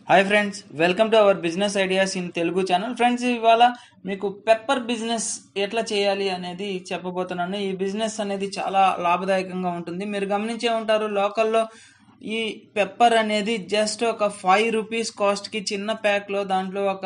hi friends welcome to our business ideas in Telugu channel friends ఇవాళ మీకు pepper business ఎట్లా చేయాలి అనేది చెప్పబోతున్నాను ఈ బిజినెస్ అనేది చాలా లాభదాయకంగా ఉంటుంది మీరు గమనించే ఉంటారు లోకల్లో ఈ పెప్పర్ అనేది జస్ట్ ఒక ఫైవ్ రూపీస్ కాస్ట్కి చిన్న ప్యాక్లో దాంట్లో ఒక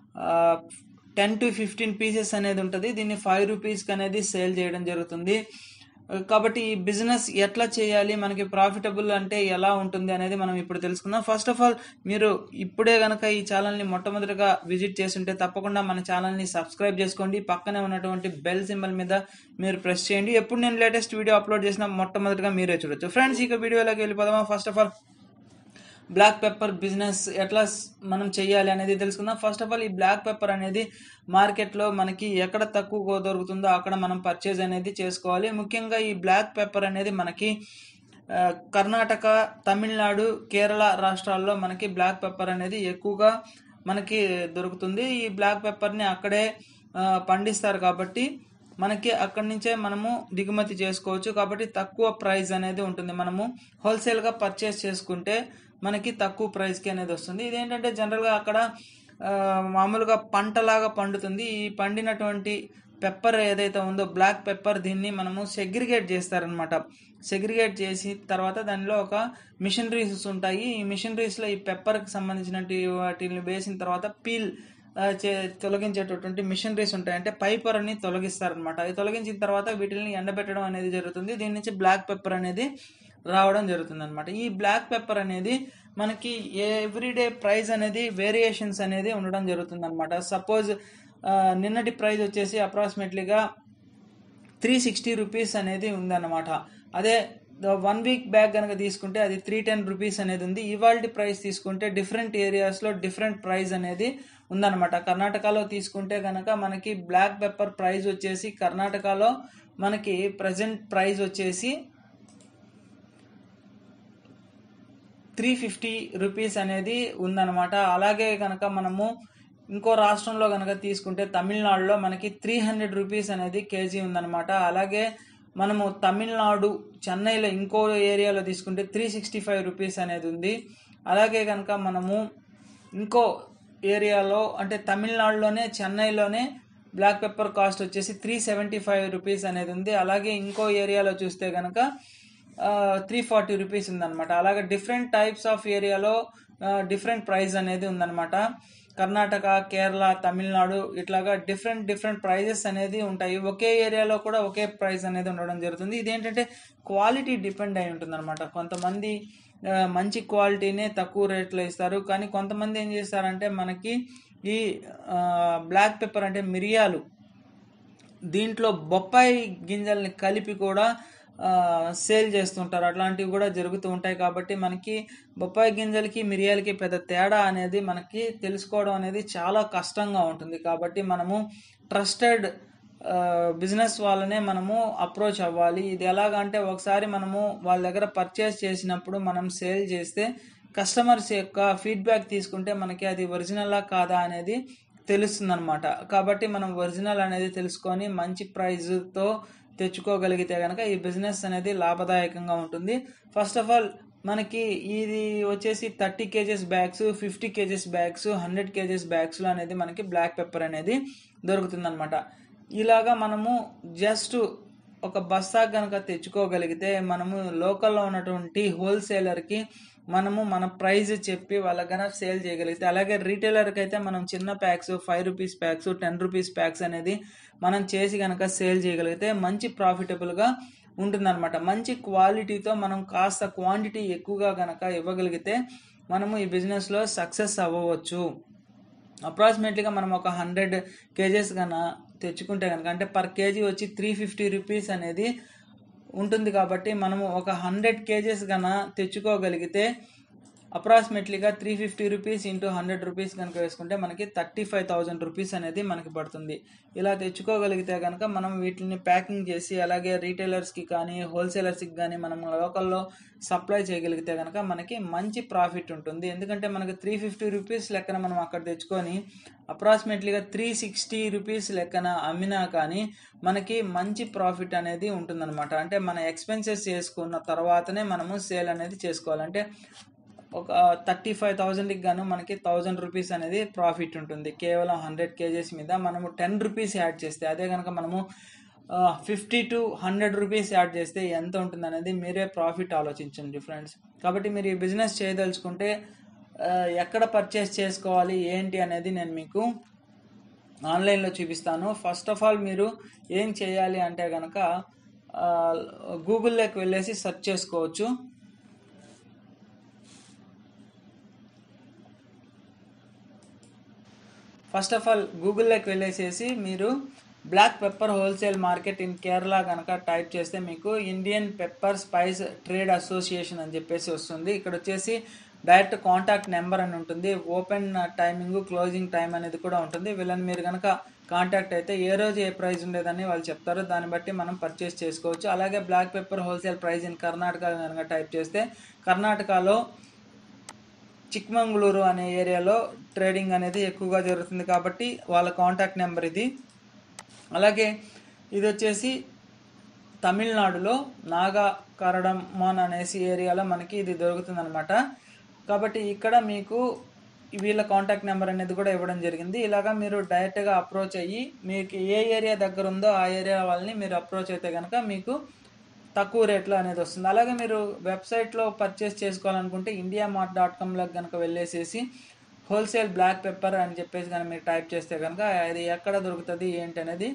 టెన్ టు ఫిఫ్టీన్ పీసెస్ అనేది ఉంటుంది దీన్ని ఫైవ్ రూపీస్కి అనేది సేల్ చేయడం జరుగుతుంది కాబట్టి ఈ బిజినెస్ ఎట్లా చేయాలి మనకి ప్రాఫిటబుల్ అంటే ఎలా ఉంటుంది అనేది మనం ఇప్పుడు తెలుసుకుందాం ఫస్ట్ ఆఫ్ ఆల్ మీరు ఇప్పుడే గనక ఈ ఛానల్ని మొట్టమొదటిగా విజిట్ చేస్తుంటే తప్పకుండా మన ఛానల్ని సబ్స్క్రైబ్ చేసుకోండి పక్కనే ఉన్నటువంటి బెల్ సింబల్ మీద మీరు ప్రెస్ చేయండి ఎప్పుడు నేను లేటెస్ట్ వీడియో అప్లోడ్ చేసినా మొట్టమొదటిగా మీరే చూడొచ్చు ఫ్రెండ్స్ ఇక వీడియోలోకి వెళ్ళిపోదామా first of all black pepper business ఎట్లా స్- మనం చేయాలి అనేది తెలుసుకుందాం ఫస్ట్ ఆఫ్ ఆల్ ఈ బ్లాక్ పెప్పర్ అనేది మార్కెట్లో మనకి ఎక్కడ తక్కువ దొరుకుతుందో అక్కడ మనం పర్చేజ్ అనేది చేసుకోవాలి ముఖ్యంగా ఈ బ్లాక్ పెప్పర్ అనేది మనకి ఆ, కర్ణాటక తమిళనాడు కేరళ రాష్ట్రాల్లో మనకి బ్లాక్ పెప్పర్ అనేది ఎక్కువగా మనకి దొరుకుతుంది ఈ బ్లాక్ పెప్పర్ని అక్కడే ఆ, పండిస్తారు కాబట్టి మనకి అక్కడి నుంచే మనము దిగుమతి చేసుకోవచ్చు కాబట్టి తక్కువ ప్రైస్ అనేది ఉంటుంది మనము హోల్సేల్గా పర్చేస్ చేసుకుంటే మనకి తక్కువ ప్రైస్కి అనేది వస్తుంది ఇదేంటంటే జనరల్గా అక్కడ ఆ, మామూలుగా పంటలాగా పండుతుంది ఈ పండినటువంటి పెప్పర్ ఏదైతే ఉందో బ్లాక్ పెప్పర్ దీన్ని మనము సెగ్రిగేట్ చేస్తారనమాట సెగ్రిగేట్ చేసి తర్వాత దానిలో ఒక మిషనరీస్ ఉంటాయి ఈ మిషనరీస్లో ఈ పెప్పర్కి సంబంధించినటువంటి వాటిని వేసిన తర్వాత పీల్ ఆ, చే- తొలగించేటటువంటి మిషనరీస్ ఉంటాయి అంటే పైపర్ అని తొలగిస్తారనమాట అది తొలగించిన తర్వాత వీటిని ఎండబెట్టడం అనేది జరుగుతుంది దీని నుంచి బ్లాక్ పెప్పర్ అనేది రావడం జరుగుతుంది అనమాట ఈ బ్లాక్ పెప్పర్ అనేది మనకి ఎవ్రీడే ప్రైస్ అనేది వేరియేషన్స్ అనేది ఉండడం జరుగుతుంది అనమాట సపోజ్ నిన్నటి ప్రైస్ వచ్చేసి అప్రాక్సిమేట్లీగా త్రీ సిక్స్టీ రూపీస్ అనేది ఉందన్నమాట అదే వన్ వీక్ బ్యాక్ కనుక తీసుకుంటే అది త్రీ టెన్ రూపీస్ అనేది ఉంది ఇవాళ ప్రైస్ తీసుకుంటే డిఫరెంట్ ఏరియాస్లో డిఫరెంట్ ప్రైస్ అనేది ఉందన్నమాట కర్ణాటకలో తీసుకుంటే కనుక మనకి బ్లాక్ పెప్పర్ ప్రైస్ వచ్చేసి కర్ణాటకలో మనకి ప్రజెంట్ ప్రైస్ వచ్చేసి త్రీ ఫిఫ్టీ రూపీస్ అనేది ఉందన్నమాట అలాగే కనుక మనము ఇంకో రాష్ట్రంలో కనుక తీసుకుంటే తమిళనాడులో మనకి త్రీ హండ్రెడ్ రూపీస్ అనేది కేజీ ఉందన్నమాట అలాగే మనము తమిళనాడు చెన్నైలో ఇంకో ఏరియాలో తీసుకుంటే త్రీ సిక్స్టీ ఫైవ్ రూపీస్ అనేది ఉంది అలాగే కనుక మనము ఇంకో ఏరియాలో అంటే తమిళనాడులోనే చెన్నైలోనే బ్లాక్ పెప్పర్ కాస్ట్ వచ్చేసి త్రీ సెవెంటీ ఫైవ్ రూపీస్ అనేది ఉంది అలాగే ఇంకో ఏరియాలో చూస్తే కనుక త్రీ ఫార్టీ రూపీస్ ఉందన్నమాట అలాగే డిఫరెంట్ టైప్స్ ఆఫ్ ఏరియాలో డిఫరెంట్ ప్రైస్ అనేది ఉందన్నమాట కర్ణాటక కేరళ తమిళనాడు ఇట్లాగా డిఫరెంట్ డిఫరెంట్ ప్రైజెస్ అనేది ఉంటాయి ఒకే ఏరియాలో కూడా ఒకే ప్రైస్ అనేది ఉండడం జరుగుతుంది ఇదేంటంటే క్వాలిటీ డిపెండ్ అయి ఉంటుంది అనమాట కొంతమంది ఆ, మంచి క్వాలిటీనే తక్కువ రేట్లో ఇస్తారు కానీ కొంతమంది ఏం చేస్తారంటే మనకి ఈ బ్లాక్ పెప్పర్ అంటే మిరియాలు దీంట్లో బొప్పాయి గింజల్ని కలిపి కూడా ఆ, సేల్ చేస్తుంటారు అట్లాంటివి కూడా జరుగుతూ ఉంటాయి కాబట్టి మనకి బొప్పాయి గింజలకి మిరియాలకి పెద్ద తేడా అనేది మనకి తెలుసుకోవడం అనేది చాలా కష్టంగా ఉంటుంది కాబట్టి మనము ట్రస్టెడ్ బిజినెస్ వాళ్ళనే మనము అప్రోచ్ అవ్వాలి ఇది ఎలాగంటే ఒకసారి మనము వాళ్ళ దగ్గర పర్చేస్ చేసినప్పుడు మనం సేల్ చేస్తే కస్టమర్స్ యొక్క ఫీడ్బ్యాక్ తీసుకుంటే మనకి అది ఒరిజినలా కాదా అనేది తెలుస్తుందన్నమాట కాబట్టి మనం ఒరిజినల్ అనేది తెలుసుకొని మంచి ప్రైజ్తో తెచ్చుకోగలిగితే కనుక ఈ బిజినెస్ అనేది లాభదాయకంగా ఉంటుంది ఫస్ట్ ఆఫ్ ఆల్ మనకి ఇది వచ్చేసి thirty KGs bags fifty KGs bags hundred KGs బ్యాగ్స్లో అనేది మనకి బ్లాక్ పెప్పర్ అనేది దొరుకుతుందన్నమాట ఇలాగా మనము జస్ట్ ఒక బస్తా కనుక తెచ్చుకోగలిగితే మనము లోకల్లో ఉన్నటువంటి హోల్సేలర్కి మనము మన ప్రైస్ చెప్పి వాళ్ళకి కనుక సేల్ చేయగలిగితే అలాగే రీటైలర్కి అయితే మనం చిన్న packs five rupees packs ten rupees packs అనేది మనం చేసి కనుక సేల్ చేయగలిగితే మంచి ప్రాఫిటబుల్గా ఉంటుందన్నమాట మంచి క్వాలిటీతో మనం కాస్త క్వాంటిటీ ఎక్కువగా కనుక ఇవ్వగలిగితే మనము ఈ బిజినెస్లో సక్సెస్ అవ్వవచ్చు అప్రాక్సిమేట్లీగా మనం ఒక హండ్రెడ్ కేజెస్ కన్నా తెచ్చుకుంటే కనుక అంటే పర్ కేజీ వచ్చి త్రీ ఫిఫ్టీ రూపీస్ అనేది ఉంటుంది కాబట్టి మనము ఒక హండ్రెడ్ కేజెస్ కన్నా తెచ్చుకోగలిగితే అప్రాక్సిమేట్లీగా three fifty rupees into hundred rupees కనుక వేసుకుంటే మనకి థర్టీ ఫైవ్ థౌజండ్ రూపీస్ అనేది మనకి పడుతుంది ఇలా తెచ్చుకోగలిగితే కనుక మనం వీటిని ప్యాకింగ్ చేసి అలాగే రీటైలర్స్కి కానీ హోల్సేలర్స్కి కానీ మనం లోకల్లో సప్లై చేయగలిగితే కనుక మనకి మంచి ప్రాఫిట్ ఉంటుంది ఎందుకంటే మనకి త్రీ ఫిఫ్టీ రూపీస్ లెక్కన మనం అక్కడ తెచ్చుకొని అప్రాక్సిమేట్లీగా త్రీ సిక్స్టీ రూపీస్ లెక్కన అమ్మినా కానీ మనకి మంచి ప్రాఫిట్ అనేది ఉంటుందన్నమాట అంటే మన ఎక్స్పెన్సెస్ చేసుకున్న తర్వాతనే మనము సేల్ అనేది చేసుకోవాలంటే ఒక థర్టీ ఫైవ్ థౌజండ్కి గాను మనకి థౌజండ్ రూపీస్ అనేది ప్రాఫిట్ ఉంటుంది కేవలం హండ్రెడ్ కేజెస్ మీద మనము టెన్ రూపీస్ యాడ్ చేస్తే అదే కనుక మనము fifty to hundred rupees add చేస్తే ఎంత ఉంటుంది అనేది మీరే ప్రాఫిట్ ఆలోచించండి ఫ్రెండ్స్ కాబట్టి మీరు ఈ బిజినెస్ చేయదలుచుకుంటే ఆ, ఎక్కడ పర్చేస్ చేసుకోవాలి ఏంటి అనేది నేను మీకు ఆన్లైన్లో చూపిస్తాను ఫస్ట్ ఆఫ్ ఆల్ మీరు ఏం చేయాలి అంటే కనుక గూగుల్లోకి వెళ్ళేసి సెర్చ్ చేసుకోవచ్చు ఫస్ట్ ఆఫ్ ఆల్ గూగుల్లోకి వెళ్ళేసేసి మీరు black pepper wholesale market in Kerala కనుక టైప్ చేస్తే మీకు Indian pepper spice trade association అని చెప్పేసి వస్తుంది ఇక్కడ వచ్చేసి డైరెక్ట్ కాంటాక్ట్ నెంబర్ అని ఉంటుంది ఓపెన్ టైమింగ్ క్లోజింగ్ టైం అనేది కూడా ఉంటుంది వీళ్ళని మీరు కనుక కాంటాక్ట్ అయితే ఏ రోజు ఏ ప్రైస్ ఉండేదని వాళ్ళు చెప్తారు దాన్ని బట్టి మనం పర్చేస్ చేసుకోవచ్చు అలాగే black pepper wholesale price in Karnataka కనుక టైప్ చేస్తే కర్ణాటకలో చిక్మంగళూరు అనే ఏరియాలో ట్రేడింగ్ అనేది ఎక్కువగా జరుగుతుంది కాబట్టి వాళ్ళ కాంటాక్ట్ నెంబర్ ఇది అలాగే ఇది వచ్చేసి తమిళనాడులో నాగా కరడమన్ అనేసి ఏరియాలో మనకి ఇది దొరుకుతుంది అనమాట కాబట్టి ఇక్కడ మీకు వీళ్ళ కాంటాక్ట్ నెంబర్ అనేది కూడా ఇవ్వడం జరిగింది ఇలాగా మీరు డైరెక్ట్గా అప్రోచ్ అయ్యి మీకు ఏ ఏరియా దగ్గర ఉందో ఆ ఏరియా వాళ్ళని మీరు అప్రోచ్ అయితే కనుక మీకు తక్కువ రేట్లో అనేది వస్తుంది అలాగే మీరు వెబ్సైట్లో పర్చేస్ చేసుకోవాలనుకుంటే ఇండియా మార్ట్ డాట్ కామ్లోకి కనుక వెళ్ళేసేసి హోల్సేల్ బ్లాక్ పెప్పర్ అని చెప్పేసి కనుక మీరు టైప్ చేస్తే కనుక అది ఎక్కడ దొరుకుతుంది ఏంటి అనేది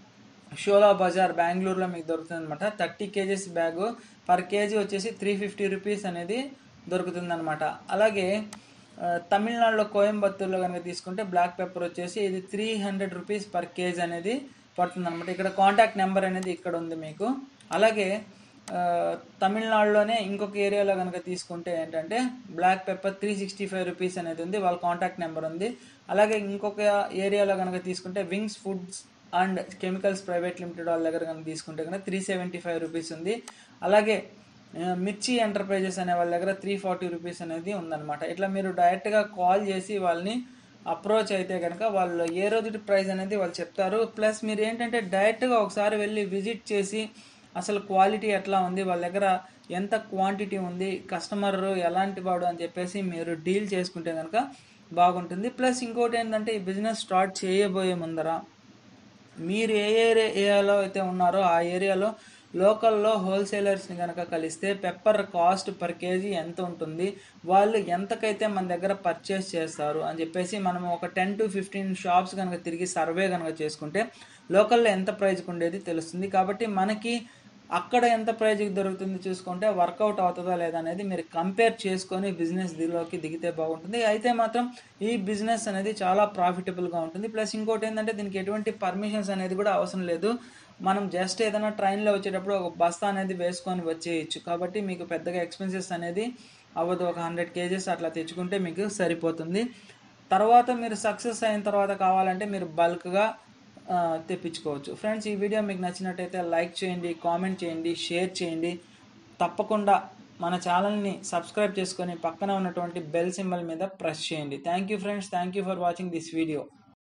షోలా బజార్ బెంగళూరులో మీకు దొరుకుతుంది అనమాట thirty KGs bag per KG వచ్చేసి త్రీ ఫిఫ్టీ రూపీస్ అనేది దొరుకుతుంది అనమాట అలాగే ఆ, తమిళనాడులో కోయంబత్తూరులో కనుక తీసుకుంటే బ్లాక్ పెప్పర్ వచ్చేసి ఇది three hundred rupees per KG అనేది పడుతుంది అనమాట ఇక్కడ కాంటాక్ట్ నెంబర్ అనేది ఇక్కడ ఉంది మీకు అలాగే ఆ, తమిళనాడులోనే ఇంకొక ఏరియాలో కనుక తీసుకుంటే ఏంటంటే black pepper three sixty five rupees అనేది ఉంది వాళ్ళ కాంటాక్ట్ నెంబర్ ఉంది అలాగే ఇంకొక ఏరియాలో కనుక తీసుకుంటే wings foods and chemicals private limited వాళ్ళ దగ్గర కనుక తీసుకుంటే కనుక త్రీ సెవెంటీ ఫైవ్ రూపీస్ ఉంది అలాగే ఆ, మిర్చి ఎంటర్ప్రైజెస్ అనే వాళ్ళ దగ్గర త్రీ ఫార్టీ రూపీస్ అనేది ఉందన్నమాట ఇట్లా మీరు డైరెక్ట్గా కాల్ చేసి వాళ్ళని అప్రోచ్ అయితే కనుక వాళ్ళు ఏ రోజు ప్రైస్ అనేది వాళ్ళు చెప్తారు ప్లస్ మీరు ఏంటంటే డైరెక్ట్గా ఒకసారి వెళ్ళి విజిట్ చేసి అసలు క్వాలిటీ ఎట్లా ఉంది వాళ్ళ దగ్గర ఎంత క్వాంటిటీ ఉంది కస్టమర్ ఎలాంటి వాడు అని చెప్పేసి మీరు డీల్ చేసుకుంటే కనుక బాగుంటుంది ప్లస్ ఇంకోటి ఏంటంటే ఈ బిజినెస్ స్టార్ట్ చేయబోయే ముందర మీరు ఏ ఏరియాలో అయితే ఉన్నారో ఆ ఏరియాలో లోకల్లో హోల్సేలర్స్ని కనుక కలిస్తే పెప్పర్ కాస్ట్ పర్ కేజీ ఎంత ఉంటుంది వాళ్ళు ఎంతకైతే మన దగ్గర పర్చేస్ చేస్తారు అని చెప్పేసి మనం ఒక టెన్ టు ఫిఫ్టీన్ షాప్స్ కనుక తిరిగి సర్వే కనుక చేసుకుంటే లోకల్లో ఎంత ప్రైజ్కి ఉండేది తెలుస్తుంది కాబట్టి మనకి అక్కడ ఎంత ప్రైజ్కి దొరుకుతుంది చూసుకుంటే వర్కౌట్ అవుతుందా లేదా అనేది మీరు కంపేర్ చేసుకొని బిజినెస్ దీనిలోకి దిగితే బాగుంటుంది అయితే మాత్రం ఈ బిజినెస్ అనేది చాలా ప్రాఫిటబుల్గా ఉంటుంది ప్లస్ ఇంకోటి ఏంటంటే దీనికి ఎటువంటి పర్మిషన్స్ అనేది కూడా అవసరం లేదు మనం జస్ట్ ఏదైనా ట్రైన్లో వచ్చేటప్పుడు ఒక బస్తా అనేది వేసుకొని వచ్చేయచ్చు కాబట్టి మీకు పెద్దగా ఎక్స్పెన్సెస్ అనేది అవ్వదు ఒక హండ్రెడ్ కేజెస్ అట్లా తెచ్చుకుంటే మీకు సరిపోతుంది తర్వాత మీరు సక్సెస్ అయిన తర్వాత కావాలంటే మీరు బల్క్గా తెప్పించుకోవచ్చు ఫ్రెండ్స్ ఈ వీడియో మీకు నచ్చినట్టయితే లైక్ చేయండి కామెంట్ చేయండి షేర్ చేయండి తప్పకుండా మన ఛానల్ని సబ్స్క్రైబ్ చేసుకొని పక్కన ఉన్నటువంటి బెల్ సింబల్ మీద ప్రెస్ చేయండి thank you friends thank you for watching this video